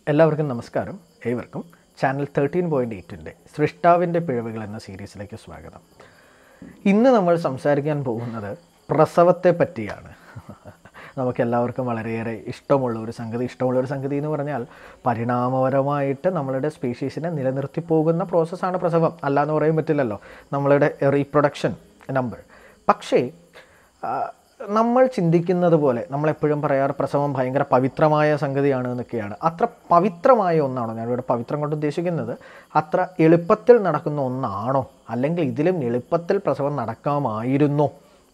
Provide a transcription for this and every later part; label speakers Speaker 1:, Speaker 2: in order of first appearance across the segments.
Speaker 1: എല്ലാവർക്കും നമസ്കാരം ഏവർക്കും ചാനൽ തേർട്ടീൻ പോയിൻ്റ് എയ്റ്റിൻ്റെ സൃഷ്ടാവിൻ്റെ പിഴവുകൾ എന്ന സീരീസിലേക്ക് സ്വാഗതം ഇന്ന് നമ്മൾ സംസാരിക്കാൻ പോകുന്നത് പ്രസവത്തെ പറ്റിയാണ് നമുക്ക് എല്ലാവർക്കും വളരെയേറെ ഇഷ്ടമുള്ള ഒരു സംഗതി ഇഷ്ടമുള്ള ഒരു സംഗതി എന്ന് പറഞ്ഞാൽ പരിണാമപരമായിട്ട് നമ്മളുടെ സ്പീഷീസിനെ നിലനിർത്തി പോകുന്ന പ്രോസസ്സാണ് പ്രസവം അല്ല എന്ന് പറയാൻ പറ്റില്ലല്ലോ നമ്മളുടെ റീപ്രൊഡക്ഷൻ നമ്പർ പക്ഷേ ആ, നമ്മൾ ചിന്തിക്കുന്നത് പോലെ നമ്മളെപ്പോഴും പറയാറ് പ്രസവം ഭയങ്കര പവിത്രമായ സംഗതിയാണ് എന്നൊക്കെയാണ് അത്ര പവിത്രമായ ഒന്നാണോ ഞാനിവിടെ പവിത്രം കൊണ്ട് ഉദ്ദേശിക്കുന്നത് അത്ര എളുപ്പത്തിൽ നടക്കുന്ന ഒന്നാണോ അല്ലെങ്കിൽ ഇതിലും എളുപ്പത്തിൽ പ്രസവം നടക്കാമായിരുന്നോ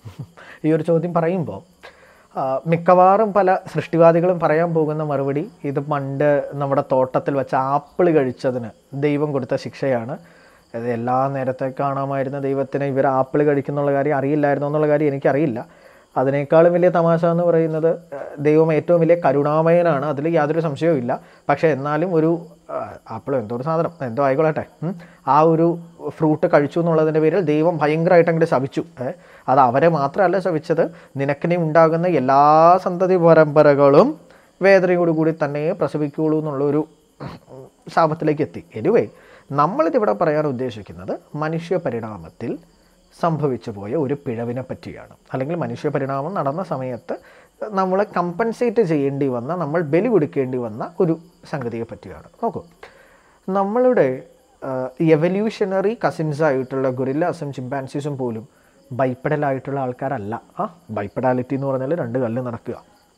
Speaker 1: ഈ ഒരു ചോദ്യം പറയുമ്പോൾ ആ, മിക്കവാറും പല സൃഷ്ടിവാദികളും പറയാൻ പോകുന്ന മറുപടി ഇത് പണ്ട് നമ്മുടെ തോട്ടത്തിൽ വെച്ച ആപ്പിൾ കഴിച്ചതിന് ദൈവം കൊടുത്ത ശിക്ഷയാണ് അത് എല്ലാ നേരത്തെ കാണാമായിരുന്ന ദൈവത്തിന് ഇവർ ആപ്പിൾ കഴിക്കുന്നുള്ള കാര്യം അറിയില്ലായിരുന്നു എന്നുള്ള കാര്യം എനിക്കറിയില്ല അതിനേക്കാളും വലിയ തമാശ എന്ന് പറയുന്നത് ഏഹ്, ദൈവം ഏറ്റവും വലിയ കരുണാമയനാണ് അതിൽ യാതൊരു സംശയവും ഇല്ല പക്ഷേ എന്നാലും ഒരു ആപ്പിൾ എന്തോ ഒരു സാധനം എന്തോ ആയിക്കൊള്ളട്ടെ ഉം. ആ ഒരു ഫ്രൂട്ട് കഴിച്ചു എന്നുള്ളതിൻ്റെ പേരിൽ ദൈവം ഭയങ്കരമായിട്ട് അങ്ങോട്ട് ശപിച്ചു ഏ? അത് അവരെ മാത്രമല്ല ശപിച്ചത് നിനക്കിനി ഉണ്ടാകുന്ന എല്ലാ സന്തതി പരമ്പരകളും വേദനയോടുകൂടി തന്നെ പ്രസവിക്കുകയുള്ളൂ എന്നുള്ളൊരു ശാപത്തിലേക്ക് എത്തി എനിവേ നമ്മളിതിവിടെ പറയാൻ ഉദ്ദേശിക്കുന്നത് മനുഷ്യ പരിണാമത്തിൽ സംഭവിച്ചു പോയ ഒരു പിഴവിനെ പറ്റിയാണ് അല്ലെങ്കിൽ മനുഷ്യ പരിണാമം നടന്ന സമയത്ത് നമ്മളെ കമ്പൻസേറ്റ് ചെയ്യേണ്ടി വന്ന നമ്മൾ ബലി കൊടുക്കേണ്ടി വന്ന ഒരു സംഗതിയെ പറ്റിയാണ് നോക്കൂ നമ്മളുടെ എവല്യൂഷണറി കസിൻസ് ആയിട്ടുള്ള ഗൊറില്ലാസും ചിമ്പാൻസീസും പോലും ബൈപ്പഡലായിട്ടുള്ള ആൾക്കാരല്ല ആ ബൈപ്പഡാലിറ്റി എന്ന് പറഞ്ഞാൽ രണ്ട് കല്ല് നടക്കുക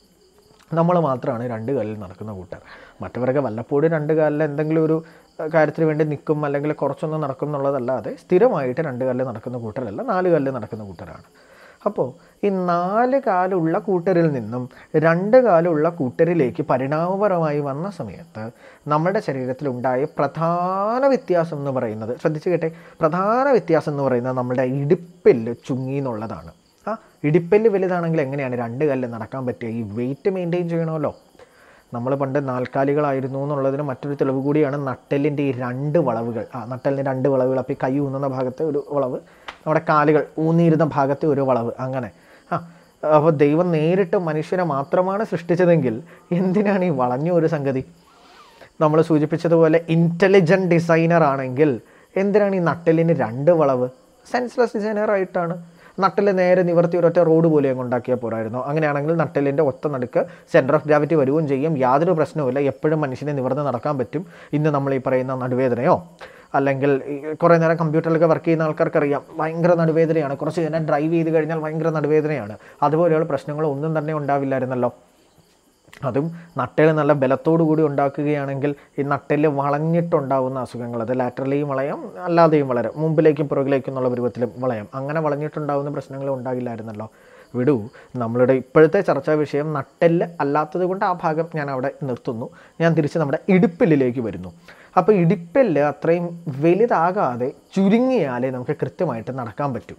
Speaker 1: നമ്മൾ മാത്രമാണ് രണ്ട് കാലിൽ നടക്കുന്ന കൂട്ടർ മറ്റവരൊക്കെ വല്ലപ്പോഴും രണ്ട് കാലിൽ എന്തെങ്കിലും ഒരു അഹ്, കാര്യത്തിന് വേണ്ടി നിൽക്കും അല്ലെങ്കിൽ കുറച്ചൊന്ന് നടക്കും എന്നുള്ളതല്ലാതെ സ്ഥിരമായിട്ട് രണ്ട് കാലിൽ നടക്കുന്ന കൂട്ടരല്ല നാല് കാലിൽ നടക്കുന്ന കൂട്ടരാണ് അപ്പോൾ ഈ നാല് കാലുള്ള കൂട്ടരിൽ നിന്നും രണ്ട് കാലുള്ള കൂട്ടരിലേക്ക് പരിണാമപരമായി വന്ന സമയത്ത് നമ്മുടെ ശരീരത്തിൽ ഉണ്ടായ പ്രധാന വ്യത്യാസം എന്ന് പറയുന്നത് ശ്രദ്ധിച്ച് കേട്ടെ പ്രധാന വ്യത്യാസം എന്ന് പറയുന്നത് നമ്മുടെ ഇടുപ്പില് ചുങ്ങി എന്നുള്ളതാണ് ആ ഇടിപ്പല്ല് വലുതാണെങ്കിൽ എങ്ങനെയാണ് രണ്ട് കല്ല് നടക്കാൻ പറ്റുക ഈ വെയിറ്റ് മെയിൻറ്റെയിൻ ചെയ്യണമല്ലോ നമ്മൾ പണ്ട് നാൽക്കാലികളായിരുന്നു എന്നുള്ളതിന് മറ്റൊരു തെളിവ് കൂടിയാണ് നട്ടെല്ലിൻ്റെ ഈ രണ്ട് വളവുകൾ ആ നട്ടെല്ലിൻ്റെ രണ്ട് വളവുകൾ അപ്പോൾ ഈ കൈ ഊന്നുന്ന ഭാഗത്തെ ഒരു വളവ് നമ്മുടെ കാലുകൾ ഊന്നിയിരുന്ന ഭാഗത്തെ ഒരു വളവ് അങ്ങനെ ആ അപ്പോൾ ദൈവം നേരിട്ട് മനുഷ്യനെ മാത്രമാണ് സൃഷ്ടിച്ചതെങ്കിൽ എന്തിനാണ് ഈ വളഞ്ഞ ഒരു സംഗതി നമ്മൾ സൂചിപ്പിച്ചതുപോലെ ഇൻ്റലിജൻറ്റ് ഡിസൈനർ ആണെങ്കിൽ എന്തിനാണ് ഈ നട്ടെല്ലിന് രണ്ട് വളവ് സെൻസ്ലെസ് ഡിസൈനർ ആയിട്ടാണ് നട്ടിൽ നേരെ നിവർത്തി ഒരൊറ്റ റോഡ് പോലെ അങ്ങ് ഉണ്ടാക്കിയാൽ പോരായിരുന്നു അങ്ങനെയാണെങ്കിൽ നട്ടിലിൻ്റെ ഒത്ത നടുക്ക് സെൻറ്റർ ഓഫ് ഗ്രാവിറ്റി വരുകയും ചെയ്യും യാതൊരു പ്രശ്നവുമില്ല എപ്പോഴും മനുഷ്യനെ നിവർന്ന് നടക്കാൻ പറ്റും ഇന്ന് നമ്മൾ ഈ പറയുന്ന നടുവേദനയോ അല്ലെങ്കിൽ ഈ കുറേ നേരം കമ്പ്യൂട്ടറിലൊക്കെ വർക്ക് ചെയ്യുന്ന ആൾക്കാർക്കറിയാം ഭയങ്കര നടുവേദനയാണ് കുറച്ച് നേരം ഡ്രൈവ് ചെയ്ത് കഴിഞ്ഞാൽ ഭയങ്കര നടുവേദനയാണ് അതുപോലെയുള്ള പ്രശ്നങ്ങളൊന്നും തന്നെ ഉണ്ടാവില്ലായിരുന്നല്ലോ അതും നട്ടല് നല്ല ബലത്തോടു കൂടി ഉണ്ടാക്കുകയാണെങ്കിൽ ഈ നട്ടല് വളഞ്ഞിട്ടുണ്ടാവുന്ന അസുഖങ്ങൾ അത് ലാറ്ററലിയും വളയാം അല്ലാതെയും വളരാം മുമ്പിലേക്കും പുറകിലേക്കും എന്നുള്ള രൂപത്തിലും വളയാം അങ്ങനെ വളഞ്ഞിട്ടുണ്ടാവുന്ന പ്രശ്നങ്ങൾ ഉണ്ടാകില്ലായിരുന്നല്ലോ വിടൂ നമ്മളുടെ ഇപ്പോഴത്തെ ചർച്ചാ വിഷയം നട്ടെല്ല് അല്ലാത്തത് കൊണ്ട് ആ ഭാഗം ഞാൻ അവിടെ നിർത്തുന്നു ഞാൻ തിരിച്ച് നമ്മുടെ ഇടുപ്പില്ലിലേക്ക് വരുന്നു അപ്പോൾ ഇടുപ്പില്ല് അത്രയും വലുതാകാതെ ചുരുങ്ങിയാലേ നമുക്ക് കൃത്യമായിട്ട് നടക്കാൻ പറ്റൂ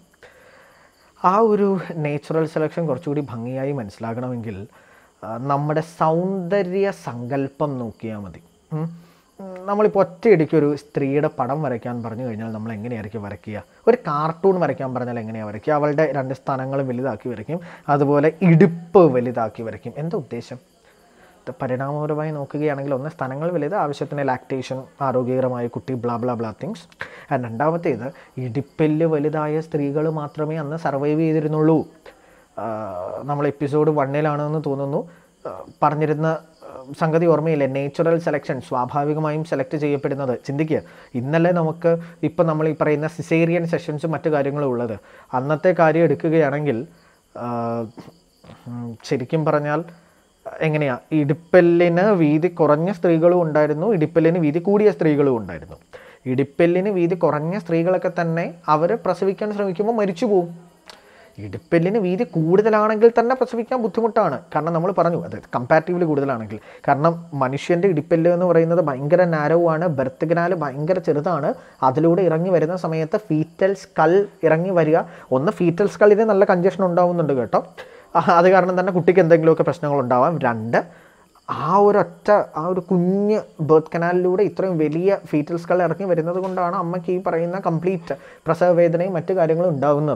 Speaker 1: ആ ഒരു നേച്ചുറൽ സെലക്ഷൻ കുറച്ചുകൂടി ഭംഗിയായി മനസ്സിലാകണമെങ്കിൽ ആ, നമ്മുടെ സൗന്ദര്യ സങ്കല്പം നോക്കിയാൽ മതി ഉം. ഉം, നമ്മളിപ്പോൾ ഒറ്റയടിക്ക് ഒരു സ്ത്രീയുടെ പടം വരയ്ക്കാൻ പറഞ്ഞു കഴിഞ്ഞാൽ നമ്മൾ എങ്ങനെയായിരിക്കും വരയ്ക്കുക ഒരു കാർട്ടൂൺ വരയ്ക്കാൻ പറഞ്ഞാൽ എങ്ങനെയാണ് വരയ്ക്കുക അവളുടെ രണ്ട് സ്ഥാനങ്ങളും വലുതാക്കി വരയ്ക്കും അതുപോലെ ഇടുപ്പ് വലുതാക്കി വരയ്ക്കും എന്താ ഉദ്ദേശം ഇത് പരിണാമപരമായി നോക്കുകയാണെങ്കിൽ ഒന്ന് സ്ഥലങ്ങൾ വലുത് ആവശ്യത്തിന് ലാക്ടേഷൻ ആരോഗ്യകരമായ കുട്ടി bla bla bla things and രണ്ടാമത്തേത് ഇടിപ്പെല്ല് വലുതായ സ്ത്രീകൾ മാത്രമേ അന്ന് സർവൈവ് ചെയ്തിരുന്നുള്ളൂ ആഹ് നമ്മൾ എപ്പിസോഡ് വണ്ണിലാണെന്ന് തോന്നുന്നു ആഹ് പറഞ്ഞിരുന്ന ആഹ് സംഗതി ഓർമ്മയില്ലേ നേച്ചുറൽ സെലക്ഷൻ സ്വാഭാവികമായും സെലക്ട് ചെയ്യപ്പെടുന്നത് ചിന്തിക്കുക ഇന്നലെ നമുക്ക് ഇപ്പം നമ്മൾ ഈ പറയുന്ന സിസേറിയൻ സെഷൻസും മറ്റു കാര്യങ്ങളും ഉള്ളത് അന്നത്തെ കാര്യം എടുക്കുകയാണെങ്കിൽ ആഹ് ഉം, ശരിക്കും പറഞ്ഞാൽ എങ്ങനെയാ ഇടിപ്പല്ലിന് വീതി കുറഞ്ഞ സ്ത്രീകളും ഉണ്ടായിരുന്നു ഇടിപ്പല്ലിന് വീതി കൂടിയ സ്ത്രീകളും ഉണ്ടായിരുന്നു ഇടിപ്പല്ലിന് വീതി കുറഞ്ഞ സ്ത്രീകളൊക്കെ തന്നെ അവർ പ്രസവിക്കാൻ ശ്രമിക്കുമ്പോൾ മരിച്ചു പോകും ഇടുപ്പെല്ലിന് വീതി കൂടുതലാണെങ്കിൽ തന്നെ പ്രസവിക്കാൻ ബുദ്ധിമുട്ടാണ് കാരണം നമ്മൾ പറഞ്ഞു അത് കമ്പാരിറ്റീവ്ലി കൂടുതലാണെങ്കിൽ കാരണം മനുഷ്യൻ്റെ ഇടിപ്പെല്ല് എന്ന് പറയുന്നത് ഭയങ്കര നാരവുമാണ് ബർത്ത് കനാൽ ഭയങ്കര ചെറുതാണ് അതിലൂടെ ഇറങ്ങി വരുന്ന സമയത്ത് ഫീറ്റൽ സ്കൾ ഇറങ്ങി വരിക ഒന്ന് ഫീറ്റൽ സ്കളിന് നല്ല കഞ്ചഷൻ ഉണ്ടാവുന്നുണ്ട് കേട്ടോ ആ, അത് കാരണം തന്നെ കുട്ടിക്ക് എന്തെങ്കിലുമൊക്കെ പ്രശ്നങ്ങൾ ഉണ്ടാവാം രണ്ട് ആ ഒരൊറ്റ ആ ഒരു കുഞ്ഞ് ബർത്ത് കനാലിലൂടെ ഇത്രയും വലിയ ഫീറ്റൽ സ്കൾ ഇറങ്ങി വരുന്നത് കൊണ്ടാണ് അമ്മയ്ക്ക് ഈ പറയുന്ന കംപ്ലീറ്റ് പ്രസവ വേദനയും മറ്റു കാര്യങ്ങളും ഉണ്ടാകുന്നത്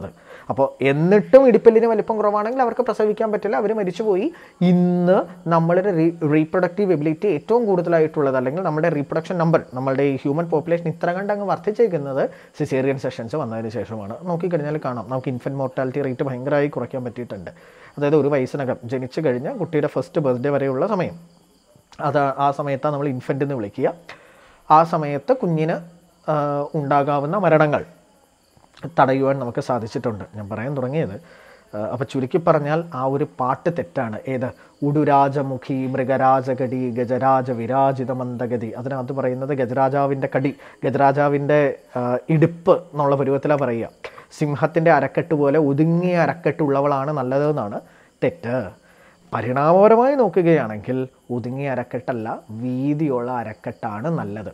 Speaker 1: അപ്പോൾ എന്നിട്ടും ഇടിപ്പല്ലിന് വലിപ്പം കുറവാണെങ്കിൽ അവർക്ക് പ്രസവിക്കാൻ പറ്റില്ല അവർ മരിച്ചുപോയി ഇന്ന് നമ്മളുടെ റീ റീപ്രൊഡക്റ്റീവ് എബിലിറ്റി ഏറ്റവും കൂടുതലായിട്ടുള്ളത് അല്ലെങ്കിൽ നമ്മുടെ റീപ്രൊഡക്ഷൻ നമ്പർ നമ്മളുടെ ഈ ഹ്യൂമൻ പോപ്പുലേഷൻ ഇത്ര കണ്ട് അങ്ങ് വർദ്ധിച്ചേക്കുന്നത് സിസേറിയൻ സെഷൻസ് വന്നതിന് ശേഷമാണ് നോക്കിക്കഴിഞ്ഞാൽ കാണാം നമുക്ക് ഇൻഫൻറ്റ് മോർട്ടാലിറ്റി റേറ്റ് ഭയങ്കരമായി കുറയ്ക്കാൻ പറ്റിയിട്ടുണ്ട് അതായത് ഒരു വയസ്സിനകം ജനിച്ചു കഴിഞ്ഞാൽ കുട്ടിയുടെ ഫസ്റ്റ് ബർത്ത്ഡേ വരെയുള്ള സമയം അത് ആ സമയത്താണ് നമ്മൾ ഇൻഫൻ്റ് എന്ന് വിളിക്കുക ആ സമയത്ത് കുഞ്ഞിന് ആ, ഉണ്ടാകാവുന്ന മരണങ്ങൾ തടയുവാൻ നമുക്ക് സാധിച്ചിട്ടുണ്ട് ഞാൻ പറയാൻ തുടങ്ങിയത് അപ്പോൾ ചുരുക്കി പറഞ്ഞാൽ ആ ഒരു പാട്ട് തെറ്റാണ് ഏത് ഉടുരാജമുഖി മൃഗരാജകടി ഗജരാജ വിരാജിത മന്ദഗതി അതിനകത്ത് പറയുന്നത് ഗജരാജാവിൻ്റെ കടി ഗജരാജാവിൻ്റെ ആ, ഇടുപ്പ് എന്നുള്ള പരുവത്തിലാണ് പറയുക സിംഹത്തിൻ്റെ അരക്കെട്ട് പോലെ ഒതുങ്ങിയ അരക്കെട്ടുള്ളവളാണ് നല്ലതെന്നാണ് തെറ്റ് പരിണാമപരമായി നോക്കുകയാണെങ്കിൽ ഒതുങ്ങിയ അരക്കെട്ടല്ല വീതിയുള്ള അരക്കെട്ടാണ് നല്ലത്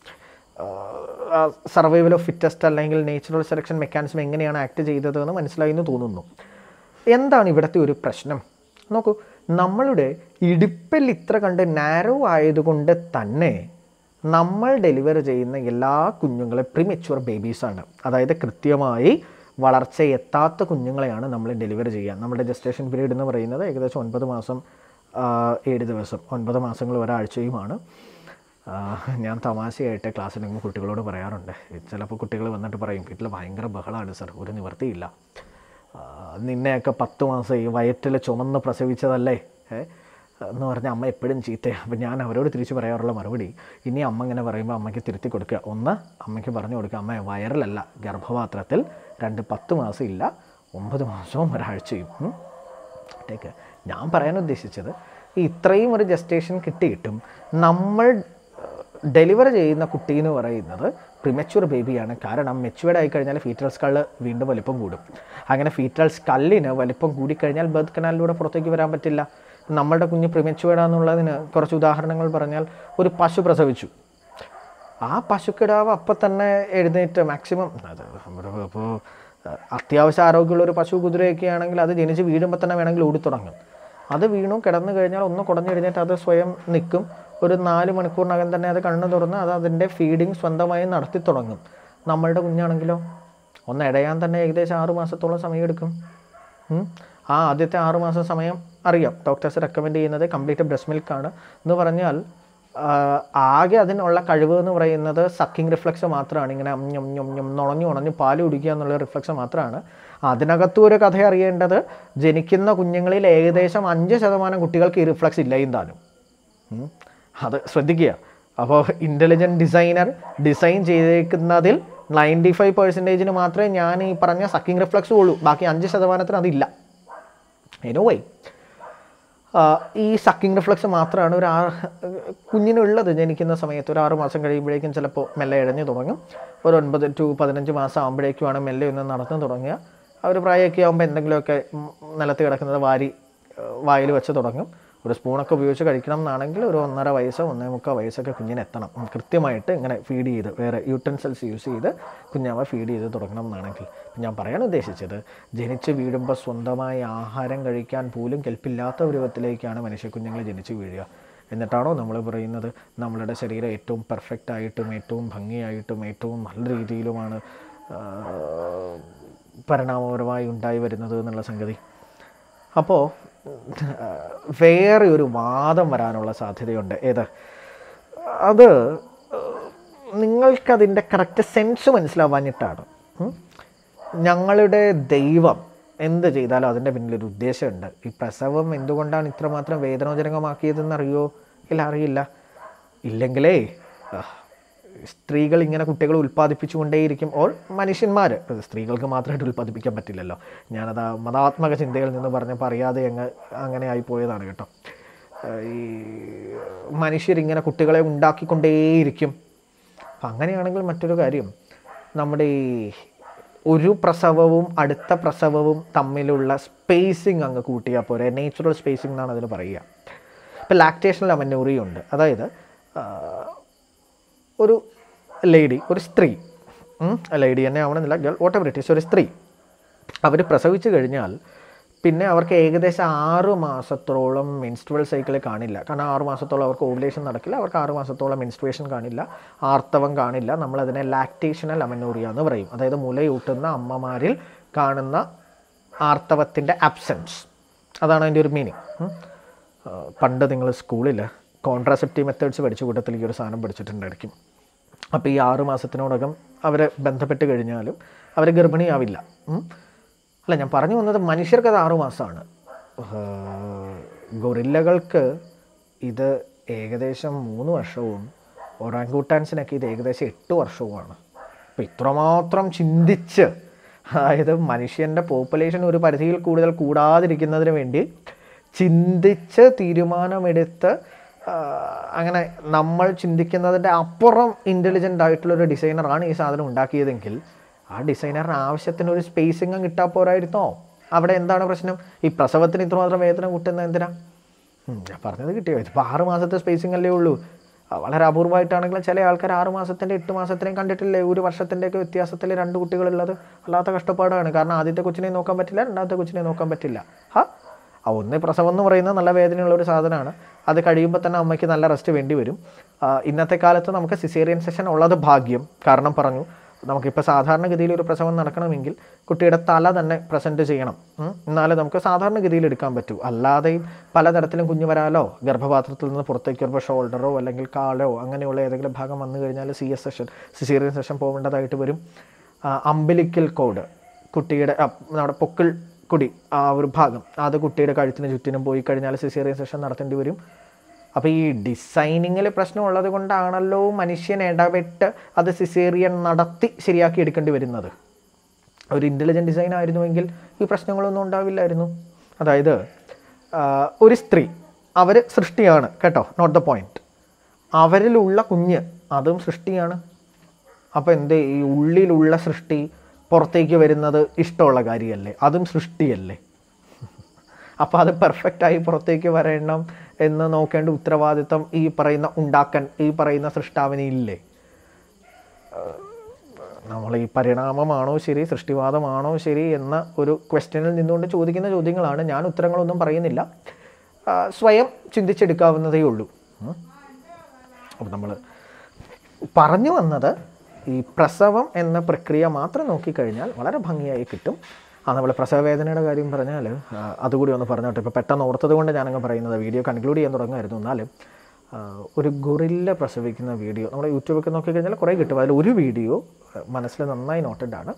Speaker 1: സർവൈവൽ ഓഫ് ഫിറ്റസ്റ്റ് അല്ലെങ്കിൽ നാച്ചുറൽ സെലക്ഷൻ മെക്കാനിസം എങ്ങനെയാണ് ആക്ട് ചെയ്തതെന്ന് മനസ്സിലായി എന്ന് തോന്നുന്നു എന്താണ് ഇവിടുത്തെ ഒരു പ്രശ്നം നോക്കൂ നമ്മളുടെ ഇടുപ്പിൽ ഇത്ര കണ്ട് നാരോ ആയതുകൊണ്ട് തന്നെ നമ്മൾ ഡെലിവർ ചെയ്യുന്ന എല്ലാ കുഞ്ഞുങ്ങളെ പ്രിമെച്വർ ബേബീസാണ് അതായത് കൃത്യമായി വളർച്ച എത്താത്ത കുഞ്ഞുങ്ങളെയാണ് നമ്മൾ ഡെലിവർ ചെയ്യുക നമ്മുടെ ജസ്റ്റേഷൻ പീരീഡ് എന്ന് പറയുന്നത് ഏകദേശം ഒൻപത് മാസം ആ, ഏഴ് ദിവസം ഒൻപത് മാസങ്ങൾ ഒരാഴ്ചയുമാണ് ആ, ഞാൻ തമാശയായിട്ട് ക്ലാസ്സിലെങ്കിൽ കുട്ടികളോട് പറയാറുണ്ട് ചിലപ്പോൾ കുട്ടികൾ വന്നിട്ട് പറയും വീട്ടിൽ ഭയങ്കര ബഹളമാണ് സർ ഒരു നിവൃത്തിയില്ല ആ, നിന്നെയൊക്കെ പത്ത് മാസം ഈ വയറ്റിൽ ചുമന്ന് പ്രസവിച്ചതല്ലേ ഏ? എന്ന് പറഞ്ഞാൽ അമ്മ എപ്പോഴും ചീത്തയാണ് അപ്പം ഞാൻ അവരോട് തിരിച്ച് പറയാറുള്ള മറുപടി ഇനി അമ്മ ഇങ്ങനെ പറയുമ്പോൾ അമ്മയ്ക്ക് തിരുത്തി കൊടുക്കുക ഒന്ന് അമ്മയ്ക്ക് പറഞ്ഞു കൊടുക്കുക അമ്മ വയറിലല്ല ഗർഭപാത്രത്തിൽ രണ്ട് പത്ത് മാസം ഇല്ല ഒമ്പത് മാസവും ഒരാഴ്ചയും ഉം. ടേക്ക് ഞാൻ പറയാൻ ഉദ്ദേശിച്ചത് ഈ ഇത്രയും ഒരു ജസ്റ്റേഷൻ കിട്ടിയിട്ടും നമ്മൾ ഡെലിവർ ചെയ്യുന്ന കുട്ടി എന്ന് പറയുന്നത് പ്രിമച്വർ ബേബിയാണ് കാരണം മെച്ചുവേർഡ് ആയി കഴിഞ്ഞാൽ ഫീറ്റൽ സ്കള് വീണ്ടും വലിപ്പം കൂടും അങ്ങനെ ഫീറ്റൽ സ്കല്ലിന് വലിപ്പം കൂടിക്കഴിഞ്ഞാൽ ബർത്ത് കനാലിലൂടെ പുറത്തേക്ക് വരാൻ പറ്റില്ല നമ്മളുടെ കുഞ്ഞ് പ്രിമച്വേർഡാന്നുള്ളതിന് കുറച്ച് ഉദാഹരണങ്ങൾ പറഞ്ഞാൽ ഒരു പശു പ്രസവിച്ചു ആ പശുക്കിടാവ് അപ്പം തന്നെ എഴുന്നേറ്റ് മാക്സിമം അത് ഇപ്പോൾ അത്യാവശ്യം ആരോഗ്യമുള്ള ഒരു പശു കുതിരയൊക്കെ ആണെങ്കിൽ അത് ജനിച്ച് വീഴുമ്പോൾ തന്നെ വേണമെങ്കിൽ ഓടിത്തുടങ്ങും അത് വീണു കിടന്നു കഴിഞ്ഞാൽ ഒന്ന് കുടഞ്ഞു കഴിഞ്ഞിട്ട് അത് സ്വയം നിൽക്കും ഒരു നാല് മണിക്കൂറിനകം തന്നെ അത് കണ്ണു തുറന്ന് അത് അതിൻ്റെ ഫീഡിങ് സ്വന്തമായി നടത്തി തുടങ്ങും നമ്മളുടെ കുഞ്ഞാണെങ്കിലോ ഒന്ന് ഇടയാൻ തന്നെ ഏകദേശം ആറ് മാസത്തോളം സമയമെടുക്കും ഉം. ആ ആദ്യത്തെ ആറ് മാസം സമയം അറിയാം ഡോക്ടേഴ്സ് റെക്കമെൻഡ് ചെയ്യുന്നത് കംപ്ലീറ്റ് ബ്രസ്റ്റ് മിൽക്കാണ് എന്ന് പറഞ്ഞാൽ ആ, ആകെ അതിനുള്ള കഴിവ് എന്ന് പറയുന്നത് സക്കിംഗ് റിഫ്ലക്സ് മാത്രമാണ് ഇങ്ങനെ ഞം ഞം ഞം നുണഞ്ഞു ഉണഞ്ഞ് പാല് കുടിക്കുക എന്നുള്ള റിഫ്ലക്സ് മാത്രമാണ് അതിനകത്തും ഒരു കഥ അറിയേണ്ടത് ജനിക്കുന്ന കുഞ്ഞുങ്ങളിൽ ഏകദേശം അഞ്ച് ശതമാനം കുട്ടികൾക്ക് ഈ റിഫ്ലക്സ് ഇല്ലയും താനും ഉം. അത് ശ്രദ്ധിക്കുക അപ്പോൾ ഇൻ്റലിജൻറ്റ് ഡിസൈനർ ഡിസൈൻ ചെയ്തേക്കുന്നതിൽ നയൻറ്റി ഫൈവ് പെർസെൻറ്റേജിന് മാത്രമേ ഞാൻ ഈ പറഞ്ഞ സക്കിംഗ് റിഫ്ലക്സ് ഉള്ളൂ ബാക്കി അഞ്ച് ശതമാനത്തിന് അതില്ല എനിവേ ഈ സക്കിംഗ് റിഫ്ലക്സ് മാത്രമാണ് ഒരു ആ കുഞ്ഞിനുള്ളത് ജനിക്കുന്ന സമയത്ത് ഒരു ആറ് മാസം കഴിയുമ്പോഴേക്കും ചിലപ്പോൾ മെല്ലെ ഇഴഞ്ഞു തുടങ്ങും ഒരു ഒൻപത് ടു പതിനഞ്ച് മാസം ആകുമ്പോഴേക്കുമാണ് മെല്ലെ ഒന്ന് നടന്നു തുടങ്ങുക ആ ഒരു പ്രായമൊക്കെ ആകുമ്പോൾ എന്തെങ്കിലുമൊക്കെ ഉം, നിലത്ത് കിടക്കുന്നത് വാരി വായിൽ വെച്ച് തുടങ്ങും ഒരു സ്പൂണൊക്കെ ഉപയോഗിച്ച് കഴിക്കണം എന്നാണെങ്കിൽ ഒരു ഒന്നര വയസ്സോ ഒന്നേ മുക്കാൽ വയസ്സൊക്കെ കുഞ്ഞിന് എത്തണം ഉം, കൃത്യമായിട്ട് ഇങ്ങനെ ഫീഡ് ചെയ്ത് വേറെ യൂട്ടൻസിൽസ് യൂസ് ചെയ്ത് കുഞ്ഞാവ ഫീഡ് ചെയ്ത് തുടങ്ങണം എന്നാണെങ്കിൽ ഞാൻ പറയാൻ ഉദ്ദേശിച്ചത് ജനിച്ച് വീഴുമ്പോൾ സ്വന്തമായി ആഹാരം കഴിക്കാൻ പോലും കെൽപ്പില്ലാത്ത ഒരു വിധത്തിലേക്കാണ് മനുഷ്യ കുഞ്ഞുങ്ങൾ ജനിച്ച് വീഴുക എന്നിട്ടാണോ നമ്മൾ പറയുന്നത് നമ്മളുടെ ശരീരം ഏറ്റവും പെർഫെക്റ്റ് ആയിട്ടും ഏറ്റവും ഭംഗിയായിട്ടും ഏറ്റവും നല്ല രീതിയിലുമാണ് ആ, പരിണാമപരമായി ഉണ്ടായി വരുന്നത് എന്നുള്ള സംഗതി അപ്പോൾ വേറെ ഒരു വാദം വരാനുള്ള സാധ്യതയുണ്ട് ഏത് അത് നിങ്ങൾക്കതിൻ്റെ കറക്റ്റ് സെൻസ് മനസ്സിലാവാഞ്ഞിട്ടാണ് ഉം. ഞങ്ങളുടെ ദൈവം എന്ത് ചെയ്താലും അതിൻ്റെ പിന്നിലൊരു ഉദ്ദേശമുണ്ട് ഈ പ്രസവം എന്തുകൊണ്ടാണ് ഇത്രമാത്രം വേദനോജനകമാക്കിയതെന്ന് അറിയോ ഇല്ല അറിയില്ല ഇല്ലെങ്കിലേ ആ, സ്ത്രീകൾ ഇങ്ങനെ കുട്ടികളെ ഉൽപ്പാദിപ്പിച്ചുകൊണ്ടേയിരിക്കും ഓർ മനുഷ്യന്മാർ സ്ത്രീകൾക്ക് മാത്രമായിട്ട് ഉൽപ്പാദിപ്പിക്കാൻ പറ്റില്ലല്ലോ ഞാനത് ആ മതാത്മക ചിന്തയിൽ നിന്ന് പറഞ്ഞപ്പോൾ അറിയാതെ അങ്ങ് അങ്ങനെ ആയിപ്പോയതാണ് കേട്ടോ ആ, ഈ മനുഷ്യരിങ്ങനെ കുട്ടികളെ ഉണ്ടാക്കിക്കൊണ്ടേയിരിക്കും അപ്പം അങ്ങനെയാണെങ്കിൽ മറ്റൊരു കാര്യം നമ്മുടെ ഈ ഒരു പ്രസവവും അടുത്ത പ്രസവവും തമ്മിലുള്ള സ്പേസിങ് അങ്ങ് കൂട്ടിയാൽ പോരെ നേച്ചുറൽ സ്പേസിംഗ് എന്നാണ് അതിന് പറയുക ഇപ്പം ലാക്ടേഷണൽ അമനൂറി ഉണ്ട് അതായത് ആ, ഒരു ലേഡി ഒരു സ്ത്രീ ലേഡി തന്നെ ആവണമെന്നില്ല girl whatever it is ഒരു സ്ത്രീ അവർ പ്രസവിച്ചു കഴിഞ്ഞാൽ പിന്നെ അവർക്ക് ഏകദേശം ആറ് മാസത്തോളം മെൻസ്ട്രുവൽ സൈക്കിൾ കാണില്ല കാരണം ആറ് മാസത്തോളം അവർക്ക് ഓവുലേഷൻ നടക്കില്ല അവർക്ക് ആറ് മാസത്തോളം മെൻസ്ട്രുവേഷൻ കാണില്ല ആർത്തവം കാണില്ല നമ്മളതിനെ ലാക്ടേഷണൽ അമനോറിയ എന്ന് പറയും അതായത് മുലയൂട്ടുന്ന അമ്മമാരിൽ കാണുന്ന ആർത്തവത്തിൻ്റെ ആബ്സെൻസ് അതാണ് അതിൻ്റെ ഒരു മീനിങ് പണ്ട് നിങ്ങൾ സ്കൂളിൽ കോൺട്രാസെപ്റ്റീവ് മെത്തേഡ്സ് പഠിച്ച കൂട്ടത്തിൽ ഈ ഒരു സാധനം പഠിച്ചിട്ടുണ്ടായിരിക്കും അപ്പോൾ ഈ ആറ് മാസത്തിനോടകം അവരെ ബന്ധപ്പെട്ട് കഴിഞ്ഞാലും അവർ ഗർഭിണിയാവില്ല ഉം. അല്ല ഞാൻ പറഞ്ഞു വന്നത് മനുഷ്യർക്ക് അത് ആറു മാസമാണ് ഗൊറില്ലകൾക്ക് ഇത് ഏകദേശം മൂന്ന് വർഷവും ഒറാങ്കൂട്ടാൻസിനൊക്കെ ഇത് ഏകദേശം എട്ട് വർഷവുമാണ് അപ്പോൾ ഇത്രമാത്രം ചിന്തിച്ച് അതായത് മനുഷ്യൻ്റെ പോപ്പുലേഷൻ ഒരു പരിധിയിൽ കൂടുതൽ കൂടാതിരിക്കുന്നതിന് വേണ്ടി ചിന്തിച്ച് തീരുമാനമെടുത്ത് ആ, അങ്ങനെ നമ്മൾ ചിന്തിക്കുന്നതിൻ്റെ അപ്പുറം ഇൻ്റലിജൻ്റ് ആയിട്ടുള്ളൊരു ഡിസൈനറാണ് ഈ സാധനം ഉണ്ടാക്കിയതെങ്കിൽ ആ ഡിസൈനറിന് ആവശ്യത്തിന് ഒരു സ്പേസിങ് കിട്ടാൻ പോരായിരുന്നോ അവിടെ എന്താണ് പ്രശ്നം ഈ പ്രസവത്തിന് ഇത്രമാത്രം വേദന കൂട്ടുന്നത് എന്തിനാ ഉം, ഞാൻ പറഞ്ഞത് കിട്ടിയോ ഇതിപ്പോൾ ആറ് മാസത്തെ സ്പേസിങ് അല്ലേ ഉള്ളൂ ആ, വളരെ അപൂർവമായിട്ടാണെങ്കിലും ചില ആൾക്കാർ ആറ് മാസത്തിൻ്റെ എട്ട് മാസത്തിനെയും കണ്ടിട്ടില്ലേ ഒരു വർഷത്തിൻ്റെയൊക്കെ വ്യത്യാസത്തിൽ രണ്ട് കുട്ടികളുള്ളത് അല്ലാത്ത കഷ്ടപ്പാടാണ് കാരണം ആദ്യത്തെ കൊച്ചിനെ നോക്കാൻ പറ്റില്ല രണ്ടാമത്തെ കൊച്ചിനെ നോക്കാൻ പറ്റില്ല ഹാ ആ ഒന്ന് പ്രസവം എന്ന് പറയുന്നത് നല്ല വേദനയുള്ള ഒരു സാധനമാണ് അത് കഴിയുമ്പോൾ തന്നെ അമ്മയ്ക്ക് നല്ല റെസ്റ്റ് വേണ്ടി വരും ആ, ഇന്നത്തെ കാലത്ത് നമുക്ക് സിസേറിയൻ സെഷൻ ഉള്ളത് ഭാഗ്യം കാരണം പറഞ്ഞു നമുക്കിപ്പോൾ സാധാരണഗതിയിൽ ഒരു പ്രസവം നടക്കണമെങ്കിൽ കുട്ടിയുടെ തല തന്നെ പ്രസൻറ്റ് ചെയ്യണം ഉം. എന്നാലേ നമുക്ക് സാധാരണഗതിയിൽ എടുക്കാൻ പറ്റൂ അല്ലാതെയും പലതരത്തിലും കുഞ്ഞു വരാലോ ഗർഭപാത്രത്തിൽ നിന്ന് പുറത്തേക്ക് വരുമ്പോൾ ഷോൾഡറോ അല്ലെങ്കിൽ കാലോ അങ്ങനെയുള്ള ഏതെങ്കിലും ഭാഗം വന്നു കഴിഞ്ഞാൽ C S section caesarean section പോകേണ്ടതായിട്ട് വരും അമ്പലിക്കൽ കോഡ് കുട്ടിയുടെ ആ, നമ്മുടെ പൊക്കിൾ കുടി ആ ഒരു ഭാഗം അത് കുട്ടിയുടെ കഴുത്തിന് ചുറ്റിനും പോയി കഴിഞ്ഞാൽ സിസേറിയൻ സെഷൻ നടത്തേണ്ടി വരും അപ്പോൾ ഈ ഡിസൈനിങ്ങിൽ പ്രശ്നമുള്ളത് കൊണ്ടാണല്ലോ മനുഷ്യൻ ഇടപെട്ട് അത് സിസേറിയൻ നടത്തി ശരിയാക്കി എടുക്കേണ്ടി വരുന്നത് ഒരു ഇൻ്റലിജൻറ്റ് ഡിസൈൻ ആയിരുന്നുവെങ്കിൽ ഈ പ്രശ്നങ്ങളൊന്നും ഉണ്ടാവില്ലായിരുന്നു അതായത് ആ, ഒരു സ്ത്രീ അവർ സൃഷ്ടിയാണ് കേട്ടോ നോട്ട് ദ പോയിന്റ് അവരിലുള്ള കുഞ്ഞ് അതും സൃഷ്ടിയാണ് അപ്പോൾ എന്ത് ഈ ഉള്ളിലുള്ള സൃഷ്ടി പുറത്തേക്ക് വരുന്നത് ഇഷ്ടമുള്ള കാര്യമല്ലേ അതും സൃഷ്ടിയല്ലേ അപ്പോൾ അത് പെർഫെക്റ്റായി പുറത്തേക്ക് വരണം എന്ന് നോക്കേണ്ട ഉത്തരവാദിത്തം ഈ പറയുന്ന ഉണ്ടാക്കൻ ഈ പറയുന്ന സൃഷ്ടാവിന് ഇല്ലേ നമ്മൾ ഈ പരിണാമമാണോ ശരി സൃഷ്ടിവാദമാണോ ശരി എന്ന ഒരു ക്വസ്റ്റ്യനിൽ നിന്നുകൊണ്ട് ചോദിക്കുന്ന ചോദ്യങ്ങളാണ് ഞാൻ ഉത്തരങ്ങളൊന്നും പറയുന്നില്ല ആ, സ്വയം ചിന്തിച്ചെടുക്കാവുന്നതേ ഉള്ളൂ ഉം. അപ്പോൾ നമ്മൾ പറഞ്ഞു വന്നത് ഈ പ്രസവം എന്ന പ്രക്രിയ മാത്രം നോക്കിക്കഴിഞ്ഞാൽ വളരെ ഭംഗിയായി കിട്ടും ആ നമ്മൾ പ്രസവവേദനയുടെ കാര്യം പറഞ്ഞാൽ ആ, അതുകൂടി ഒന്ന് പറഞ്ഞോട്ടെ ഇപ്പോൾ പെട്ടെന്ന് ഓർത്തത് കൊണ്ട് ഞാനങ്ങ് പറയുന്നത് വീഡിയോ കൺക്ലൂഡ് ചെയ്യാൻ തുടങ്ങുമായിരുന്നു എന്നാലും ആ, ഒരു ഗൊറില്ല പ്രസവിക്കുന്ന വീഡിയോ നമ്മുടെ യൂട്യൂബൊക്കെ നോക്കിക്കഴിഞ്ഞാൽ കുറേ കിട്ടും അതിൽ ഒരു വീഡിയോ മനസ്സിൽ നന്നായി നോട്ടഡ് ആണ്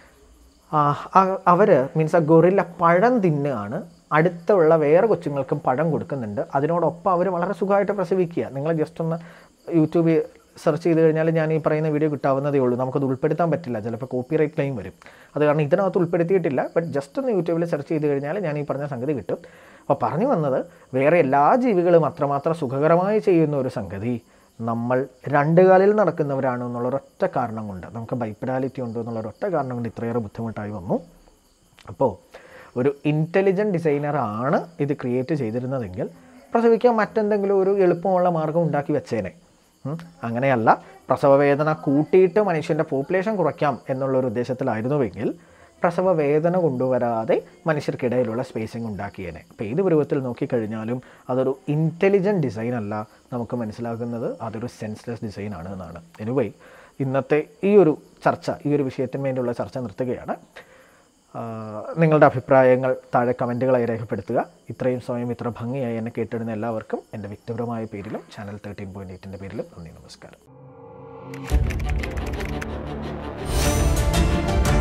Speaker 1: അവർ മീൻസ് ആ ഗൊറില്ല പഴം തിന്നുകയാണ് അടുത്തുള്ള വേറെ കൊച്ചുങ്ങൾക്കും പഴം കൊടുക്കുന്നുണ്ട് അതിനോടൊപ്പം അവർ വളരെ സുഖമായിട്ട് പ്രസവിക്കുക നിങ്ങൾ ജസ്റ്റ് ഒന്ന് യൂട്യൂബിൽ സെർച്ച് ചെയ്ത് കഴിഞ്ഞാൽ ഞാൻ ഈ പറയുന്ന വീഡിയോ കിട്ടാവുന്നതേ ഉള്ളൂ നമുക്കത് ഉൾപ്പെടുത്താൻ പറ്റില്ല ചിലപ്പോൾ കോപ്പിറൈറ്റ് ക്ലെയിം വരും അത് കാരണം ഇതിനകത്ത് ഉൾപ്പെടുത്തിയിട്ടില്ല ബട്ട് ജസ്റ്റ് ഒന്ന് യൂട്യൂബിൽ സെർച്ച് ചെയ്ത് കഴിഞ്ഞാൽ ഞാൻ ഈ പറഞ്ഞ സംഗതി കിട്ടും അപ്പോൾ പറഞ്ഞു വന്നത് വേറെ എല്ലാ ജീവികളും അത്രമാത്രം സുഖകരമായി ചെയ്യുന്ന ഒരു സംഗതി നമ്മൾ രണ്ട് കാലിൽ നടക്കുന്നവരാണ് എന്നുള്ള ഒരൊറ്റ കാരണം കൊണ്ട് നമുക്ക് ബൈപ്പഡാലിറ്റി ഉണ്ട് എന്നുള്ള ഒരൊറ്റ കാരണം കൊണ്ട് ഇത്രയേറെ ബുദ്ധിമുട്ടായി വന്നു അപ്പോൾ ഒരു ഇൻ്റലിജൻറ്റ് ഡിസൈനറാണ് ഇത് ക്രിയേറ്റ് ചെയ്തിരുന്നതെങ്കിൽ പ്രസവിക്കാൻ മറ്റെന്തെങ്കിലും ഒരു എളുപ്പമുള്ള മാർഗം ഉണ്ടാക്കി വെച്ചേനെ ഉം. അങ്ങനെയല്ല പ്രസവവേദന കൂട്ടിയിട്ട് മനുഷ്യൻ്റെ പോപ്പുലേഷൻ കുറയ്ക്കാം എന്നുള്ളൊരു ഉദ്ദേശത്തിലായിരുന്നുവെങ്കിൽ പ്രസവ വേദന കൊണ്ടുവരാതെ മനുഷ്യർക്കിടയിലുള്ള സ്പേസിങ് ഉണ്ടാക്കിയേനെ അപ്പോൾ ഏത് പരുവത്തിൽ നോക്കിക്കഴിഞ്ഞാലും അതൊരു ഇൻ്റലിജൻറ്റ് ഡിസൈൻ അല്ല നമുക്ക് മനസ്സിലാക്കുന്നത് അതൊരു സെൻസ്ലെസ് ഡിസൈൻ ആണ് എന്നാണ് എനിവേ ഇന്നത്തെ ഈ ഒരു ചർച്ച ഈ ഒരു വിഷയത്തിന് വേണ്ടിയുള്ള ചർച്ച നിർത്തുകയാണ് ആ, നിങ്ങളുടെ അഭിപ്രായങ്ങൾ താഴെ കമൻറ്റുകളായി രേഖപ്പെടുത്തുക ഇത്രയും സമയം ഇത്ര ഭംഗിയായി എന്നെ കേട്ടിടുന്ന എല്ലാവർക്കും എൻ്റെ വ്യക്തിപരമായ പേരിലും ചാനൽ തേർട്ടീൻ പോയിൻറ്റ് എയ്റ്റിൻ്റെ പേരിലും നന്ദി നമസ്കാരം